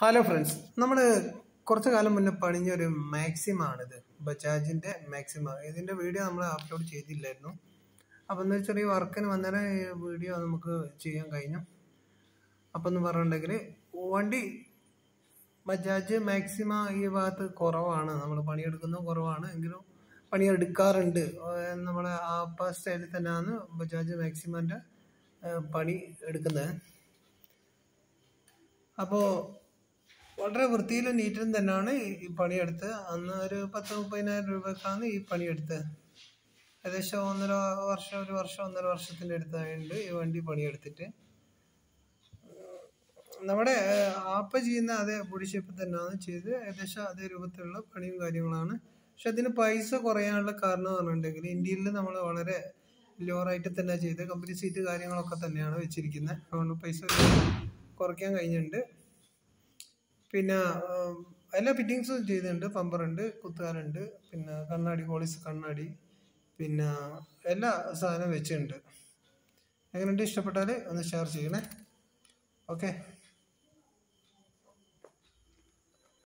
hello friends നമ്മൾ കുറച്ച് കാലം മുന്നേ പണിഞ്ഞ ഒരു മാക്സിമാണിത് ബജാജിന്റെ മാക്സിമ ഇതിന്റെ വീഡിയോ നമ്മൾ അപ്ലോഡ് ചെയ്തില്ലായിരുന്നു അപ്പം എന്ന് ചെറിയ വർക്കിന് വന്നേരം ഈ വീഡിയോ നമുക്ക് ചെയ്യാൻ കഴിഞ്ഞു അപ്പം എന്ന് പറഞ്ഞിട്ടുണ്ടെങ്കിൽ വണ്ടി ബജാജ് മാക്സിമ ഈ ഭാഗത്ത് കുറവാണ് നമ്മൾ പണിയെടുക്കുന്നത് കുറവാണ് എങ്കിലും പണിയെടുക്കാറുണ്ട് ഏഹ് നമ്മളെ ആപ്പ സ്റ്റൈലിൽ തന്നെയാണ് ബജാജ് മാക്സിമൻ്റെ പണി എടുക്കുന്നത് അപ്പോൾ വളരെ വൃത്തിയിലും നീറ്റിലും തന്നെയാണ് ഈ പണിയെടുത്ത് അന്ന് ഒരു പത്ത് മുപ്പതിനായിരം രൂപക്കാണ് ഈ പണിയെടുത്തത് ഏകദേശം ഒന്നര വർഷം ഒരു വർഷം ഒന്നര വർഷത്തിൻ്റെ അടുത്തായിട്ടുണ്ട് ഈ വണ്ടി പണിയെടുത്തിട്ട് നമ്മുടെ ഏഹ്, ആപ്പ ചെയ്യുന്ന അതേ ബോഡി ഷേപ്പ് തന്നെയാണ് ചെയ്ത് ഏകദേശം അതേ രൂപത്തിലുള്ള പണിയും കാര്യങ്ങളാണ് പക്ഷെ അതിന് പൈസ കുറയാനുള്ള കാരണം എന്ന് പറഞ്ഞിട്ടുണ്ടെങ്കിൽ ഇന്ത്യയിൽ നമ്മൾ വളരെ ലോറായിട്ട് തന്നെ ചെയ്ത് കമ്പനി സീറ്റ് കാര്യങ്ങളൊക്കെ തന്നെയാണ് വെച്ചിരിക്കുന്നത് അതുകൊണ്ട് പൈസ കുറയ്ക്കാൻ കഴിഞ്ഞിട്ടുണ്ട് പിന്നെ ഉം, എല്ലാ ഫിറ്റിങ്സും ചെയ്തിട്ടുണ്ട് പമ്പറുണ്ട് കുത്തുകാരുണ്ട് പിന്നെ കണ്ണാടി പോളിസ് കണ്ണാടി പിന്നെ എല്ലാ സാധനവും വെച്ചിട്ടുണ്ട് എങ്ങനെയുണ്ട് ഇഷ്ടപ്പെട്ടാൽ ഒന്ന് ഷെയർ ചെയ്യണേ ഓക്കെ